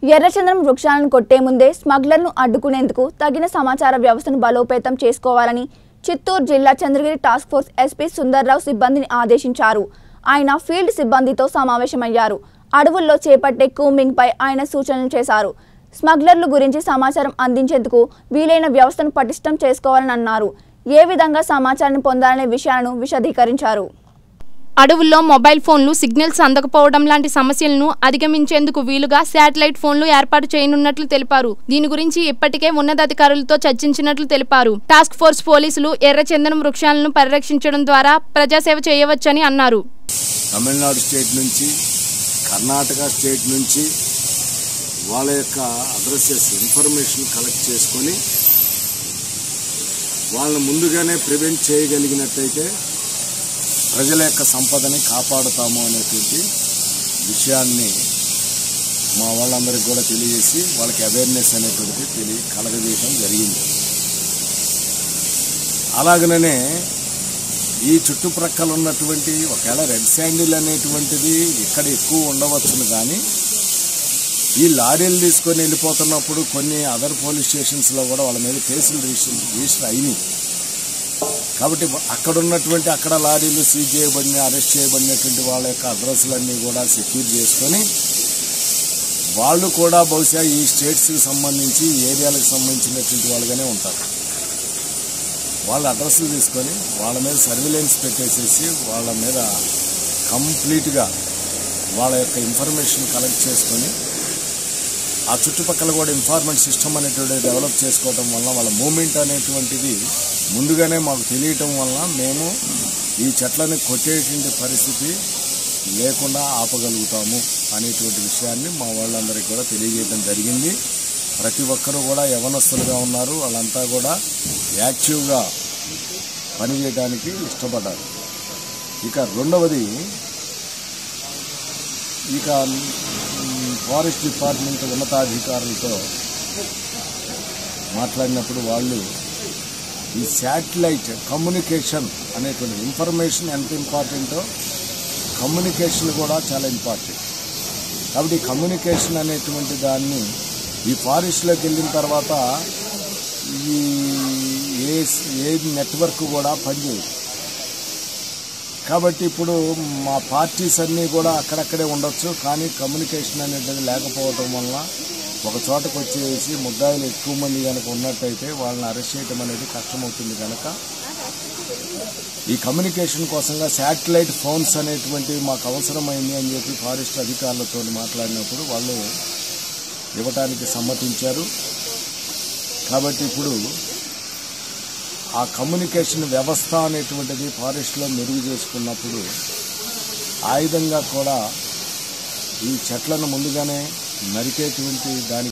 ఎర్రచందనం వృక్షాలను కొట్టే ముందే స్మగ్లర్ను అడ్డుకునేందుకు తగిన సమాచార వ్యవస్థను బలోపేతం చేసుకోవాలని చిత్తూరు జిల్లా Chandragiri task force SP Sundar Rao సిబ్బందిని ఆదేశించారు ఆయన ఫీల్డ్ సిబ్బందితో సమావేశమయ్యారు అడవుల్లో చేపట్టే కూంబింగ్ పై ఆయన సూచనలు చేశారు స్మగ్లర్ల గురించి సమాచారం అందించేందుకు వీలైన వ్యవస్థను పటిష్టం చేసుకోవాలని అన్నారు ఏ విధంగా సమాచారాన్ని పొందాలనే విషయాలను విశదీకరించారు అడవుల్లో మొబైల్ ఫోన్లు సిగ్నల్స్ అందకపోవడం లాంటి సమస్యలను అధిగమించేందుకు వీలుగా శాటిలైట్ ఫోన్లు ఏర్పాటు చేయనున్నట్లు తెలిపారు దీని గురించి ఇప్పటికే ఉన్నతాధికారులతో చర్చించినట్లు తెలిపారు టాస్క్ ఫోర్స్ పోలీసులు ఎర్రచందనం వృక్షాలను పరిరక్షించడం ద్వారా ప్రజాసేవ చేయవచ్చని అన్నారు తమిళనాడు స్టేట్ నుంచి కర్ణాటక స్టేట్ నుంచి వాళ్ళ యొక్క అడ్రసెస్ ఇన్ఫర్మేషన్ కలెక్ట్ చేసుకొని వాళ్ళని ముందుగానే ప్రివెంట్ చేయగలిగినట్టయితే ప్రజల యొక్క సంపదని కాపాడుతాము అనేటువంటి విషయాన్ని మా వాళ్ళందరికీ కూడా తెలియజేసి వాళ్ళకి అవేర్నెస్ అనేటువంటిది తెలియ కలగజేయడం జరిగింది అలాగనే ఈ చుట్టుప్రక్కల ఉన్నటువంటి ఒకవేళ రెడ్ శాండిల్ అనేటువంటిది ఇక్కడ ఎక్కువ ఉండవచ్చును కానీ ఈ లారీలు తీసుకొని వెళ్ళిపోతున్నప్పుడు కొన్ని అదర్ పోలీస్ స్టేషన్స్లో కూడా వాళ్ళ మీద కేసులు రిజిస్టర్ రిజిస్టర్ అయినాయి కాబట్టి అక్కడ ఉన్నటువంటి అక్కడ లారీలు సీజ్ చేయబడిన అరెస్ట్ చేయబడినటువంటి వాళ్ళ యొక్క అడ్రస్లన్నీ కూడా సెక్యూర్ చేసుకొని వాళ్ళు కూడా బహుశా ఈ స్టేట్స్కి సంబంధించి ఈ ఏరియాలకు సంబంధించినటువంటి వాళ్ళుగానే ఉంటారు వాళ్ళ అడ్రస్లు తీసుకొని వాళ్ళ మీద సర్విలెన్స్ పెట్టేసేసి వాళ్ళ మీద కంప్లీట్గా వాళ్ళ యొక్క ఇన్ఫర్మేషన్ కలెక్ట్ చేసుకొని ఆ చుట్టుపక్కల కూడా ఇన్ఫార్మెంట్ సిస్టమ్ అనేటువంటి డెవలప్ చేసుకోవటం వల్ల వాళ్ళ మూమెంట్ అనేటువంటిది ముందుగానే మాకు తెలియటం వల్ల మేము ఈ చెట్లని కొట్టేటువంటి పరిస్థితి లేకుండా ఆపగలుగుతాము అనేటువంటి విషయాన్ని మా వాళ్ళందరికీ కూడా తెలియజేయడం జరిగింది ప్రతి ఒక్కరూ కూడా యవనస్తులుగా ఉన్నారు వాళ్ళంతా కూడా యాక్టివ్గా పనిచేయడానికి ఇష్టపడ్డారు ఇక రెండవది ఇక మ్, ఫారెస్ట్ డిపార్ట్మెంట్ ఉన్నతాధికారులతో మాట్లాడినప్పుడు వాళ్ళు ఈ శాటిలైట్ కమ్యూనికేషన్ అనేటువంటి ఇన్ఫర్మేషన్ ఎంత ఇంపార్టెంటో కమ్యూనికేషన్ కూడా చాలా ఇంపార్టెంట్ కాబట్టి ఈ కమ్యూనికేషన్ అనేటువంటి దాన్ని ఈ ఫారెస్ట్లోకి వెళ్ళిన తర్వాత ఈ ఏ ఏ నెట్వర్క్ కూడా పనిచేయదు కాబట్టి ఇప్పుడు మా పార్టీస్ అన్నీ కూడా అక్కడక్కడే ఉండొచ్చు కానీ కమ్యూనికేషన్ అనేది లేకపోవటం వల్ల ఒక చోటకు వచ్చేసి ముద్దాయిలు ఎక్కువ మంది కనుక ఉన్నట్టయితే వాళ్ళని అరెస్ట్ చేయడం అనేది కష్టమవుతుంది కనుక ఈ కమ్యూనికేషన్ కోసంగా శాటిలైట్ ఫోన్స్ అనేటువంటివి మాకు అవసరమైంది అని చెప్పి ఫారెస్ట్ అధికారులతో మాట్లాడినప్పుడు వాళ్ళు ఇవ్వటానికి సమ్మతించారు కాబట్టి ఇప్పుడు ఆ కమ్యూనికేషన్ వ్యవస్థ అనేటువంటిది ఫారెస్ట్లో మెరుగు చేసుకున్నప్పుడు ఆయుధంగా కూడా ఈ చెట్లను ముందుగానే నరికేటువంటి దానికి